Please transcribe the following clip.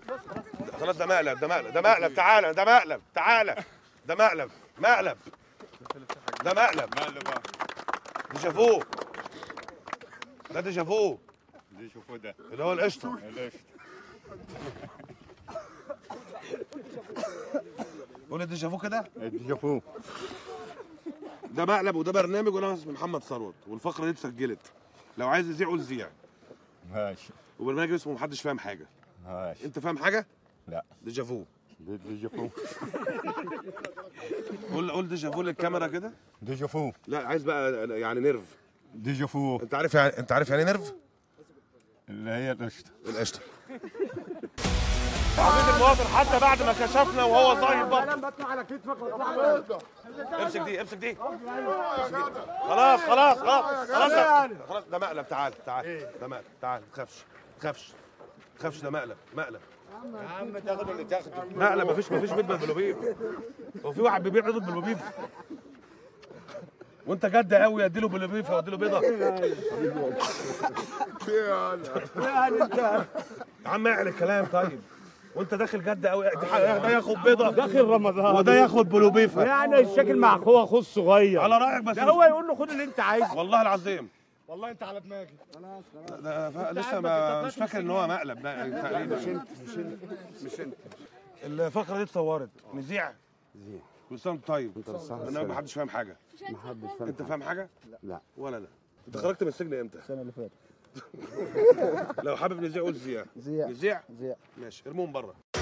خلاص ده مقلب ده مقلب ده مقلب تعالى ده مقلب تعالى ده مقلب مقلب ده مقلب مقلب اه ديجافو ده ديجافو دي شوفوا ده اللي هو القشطه ليش قول ديجافو كده دي شوفوا ده مقلب وده برنامج وانا اسمي محمد ثروت والفقره دي اتسجلت لو عايز يذيع قول ذيع ماشي وبرنامج اسمه محدش فاهم حاجه ماشي انت فاهم حاجه لا ديجافو دي دي شوفوا قول قول ديجافو للكاميرا كده دي شوفوا لا عايز بقى يعني نيرف دي شوفوا انت عارف يعني انت عارف يعني إيه نيرف اللي هي القشطه القشطه عزيزي المواطن حتى بعد ما كشفنا وهو صايم برضه امسك دي امسك دي خلاص خلاص خلاص خلاص ده- خلاص ده مقلب تعال تعال ده مقلب تعال ما تخافش ما تخافش ما تخافش ده مقلب مقلب يا عم تاخد اللي تاخده مقلب مفيش مفيش بيض بالبلوبيب هو في واحد بيبيع بيض بالبلوبيب وانت جد قوي اديله بلوبيب واديله بيضه يا عم اعلى الكلام طيب وانت داخل جد قوي ده ياخد بيضه داخل رمضان وده ياخد بلوبيفه يعني الشكل مع اخوه اخوه الصغير على رايك بس ده هو يقول له خد اللي انت عايزه والله العظيم والله انت على دماغي ده ف... لسه ما مش فاكر ان هو مقلب لا تقريبا مش انت مش انت مش انت الفقره دي اتصورت نذيع زين كل سنه وانت طيب انت بالصحة انا والسلامة. ما حدش فاهم حاجه محدش فاهم انت فاهم حاجه لا ولا انا انت خرجت من السجن امتى السنه اللي فاتت لو حابب نذيع قول ذيع زيع نذيع زيع ماشي ارموهم بره